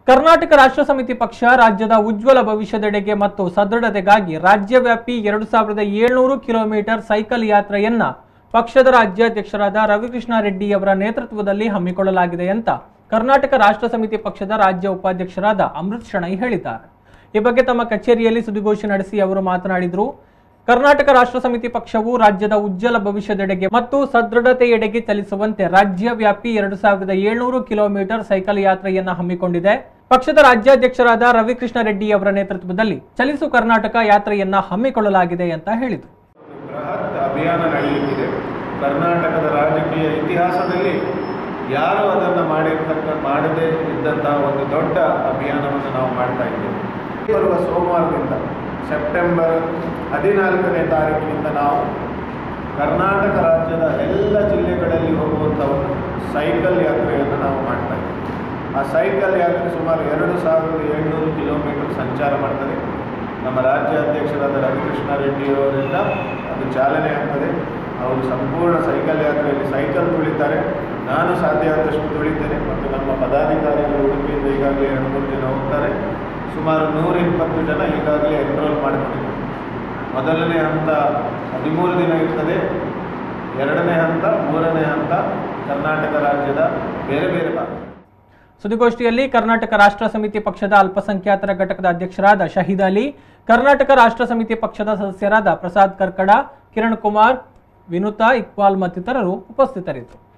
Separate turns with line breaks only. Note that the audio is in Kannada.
ಕರ್ನಾಟಕ ರಾಷ್ಟ್ರ ಸಮಿತಿ ಪಕ್ಷ ರಾಜ್ಯದ ಉಜ್ವಲ ಭವಿಷ್ಯದೆಡೆಗೆ ಮತ್ತು ಸದೃಢತೆಗಾಗಿ ರಾಜ್ಯವ್ಯಾಪಿ ಎರಡು ಸಾವಿರದ ಏಳ್ನೂರು ಕಿಲೋಮೀಟರ್ ಸೈಕಲ್ ಯಾತ್ರೆಯನ್ನ ಪಕ್ಷದ ರಾಜ್ಯಾಧ್ಯಕ್ಷರಾದ ರವಿಕೃಷ್ಣ ರೆಡ್ಡಿ ಅವರ ನೇತೃತ್ವದಲ್ಲಿ ಹಮ್ಮಿಕೊಳ್ಳಲಾಗಿದೆ ಅಂತ ಕರ್ನಾಟಕ ರಾಷ್ಟ್ರ ಸಮಿತಿ ಪಕ್ಷದ ರಾಜ್ಯ ಉಪಾಧ್ಯಕ್ಷರಾದ ಅಮೃತ್ ಶಣೈ ಹೇಳಿದ್ದಾರೆ ಈ ಬಗ್ಗೆ ತಮ್ಮ ಕಚೇರಿಯಲ್ಲಿ ಸುದ್ದಿಗೋಷ್ಠಿ ನಡೆಸಿ ಅವರು ಮಾತನಾಡಿದರು ಕರ್ನಾಟಕ ರಾಷ್ಟ್ರ ಸಮಿತಿ ಪಕ್ಷವು ರಾಜ್ಯದ ಉಜ್ವಲ ಭವಿಷ್ಯದೆಡೆಗೆ ಮತ್ತು ಸದೃಢತೆಯೆಡೆಗೆ ಚಲಿಸುವಂತೆ ರಾಜ್ಯವ್ಯಾಪಿ ಎರಡು ಸಾವಿರದ ಏಳ್ನೂರು ಕಿಲೋಮೀಟರ್ ಸೈಕಲ್ ಯಾತ್ರೆಯನ್ನ ಹಮ್ಮಿಕೊಂಡಿದೆ ಪಕ್ಷದ ರಾಜ್ಯಾಧ್ಯಕ್ಷರಾದ ರವಿಕೃಷ್ಣ ರೆಡ್ಡಿ ಅವರ ನೇತೃತ್ವದಲ್ಲಿ ಚಲಿಸು ಕರ್ನಾಟಕ ಯಾತ್ರೆಯನ್ನ ಹಮ್ಮಿಕೊಳ್ಳಲಾಗಿದೆ ಅಂತ ಹೇಳಿದರು
ಬೃಹತ್ ಅಭಿಯಾನ ನಡೆಯುತ್ತಿದೆ ಕರ್ನಾಟಕದ ರಾಜಕೀಯ ಇತಿಹಾಸದಲ್ಲಿ ಯಾರು ಅದನ್ನು ಮಾಡಿರ್ತಕ್ಕ ಮಾಡದೇ ಇದ್ದಂತಹ ಒಂದು ದೊಡ್ಡ ಅಭಿಯಾನವನ್ನು ನಾವು ಮಾಡ್ತಾ ಇದ್ದೇವೆ ಬರುವ ಸೋಮವಾರದಿಂದ ಸೆಪ್ಟೆಂಬರ್ ಹದಿನಾಲ್ಕನೇ ತಾರೀಕಿನಿಂದ ನಾವು ಕರ್ನಾಟಕ ರಾಜ್ಯದ ಎಲ್ಲ ಜಿಲ್ಲೆಗಳಲ್ಲಿ ಹೋಗುವಂಥ ಒಂದು ಸೈಕಲ್ ಯಾತ್ರೆಯನ್ನು ನಾವು ಮಾಡ್ತಾ ಇದ್ದೇವೆ ಆ ಸೈಕಲ್ ಯಾತ್ರೆ ಸುಮಾರು ಎರಡು ಸಾವಿರದ ಏಳ್ನೂರು ಕಿಲೋಮೀಟರ್ ಸಂಚಾರ ಮಾಡ್ತದೆ ನಮ್ಮ ರಾಜ್ಯಾಧ್ಯಕ್ಷರಾದ ರವಿಕೃಷ್ಣ ರೆಡ್ಡಿ ಅವರಿಂದ ಅದು ಚಾಲನೆ ಆಗ್ತದೆ ಅವರು ಸಂಪೂರ್ಣ ಸೈಕಲ್ ಯಾತ್ರೆಯಲ್ಲಿ ಸೈಕಲ್ ತುಳಿತಾರೆ ನಾನು ಸಾಧ್ಯ ಆದಷ್ಟು ತುಳಿತೇನೆ ಮತ್ತು ನಮ್ಮ ಪದಾಧಿಕಾರಿಗಳು ಉಡುಪಿಯಿಂದ ಈಗಾಗಲೇ ಎರಡು ಮೂರು ಜನ ಹೋಗ್ತಾರೆ ಸುಮಾರು ನೂರ ಇಪ್ಪತ್ತು ಜನ ಈಗಾಗಲೇ ಎನ್ರೋಲ್ ಮಾಡಿಕೊಂಡಿದ್ದಾರೆ ಮೊದಲನೇ ಹಂತ ಹದಿಮೂರು ದಿನ ಇರ್ತದೆ ಎರಡನೇ ಹಂತ ಮೂರನೇ ಹಂತ ಕರ್ನಾಟಕ ರಾಜ್ಯದ ಬೇರೆ ಬೇರೆ ಭಾಗ
ಸುದ್ದಿಗೋಷ್ಠಿಯಲ್ಲಿ ಕರ್ನಾಟಕ ರಾಷ್ಟ್ರ ಸಮಿತಿ ಪಕ್ಷದ ಅಲ್ಪಸಂಖ್ಯಾತರ ಘಟಕದ ಅಧ್ಯಕ್ಷರಾದ ಶಹೀದ್ ಅಲಿ ಕರ್ನಾಟಕ ರಾಷ್ಟ್ರ ಸಮಿತಿ ಪಕ್ಷದ ಸದಸ್ಯರಾದ ಪ್ರಸಾದ್ ಕರ್ಕಡ ಕಿರಣ್ ಕುಮಾರ್ ವಿನುತಾ ಇಕ್ಬಾಲ್ ಮತ್ತಿತರರು ಉಪಸ್ಥಿತರಿದ್ದರು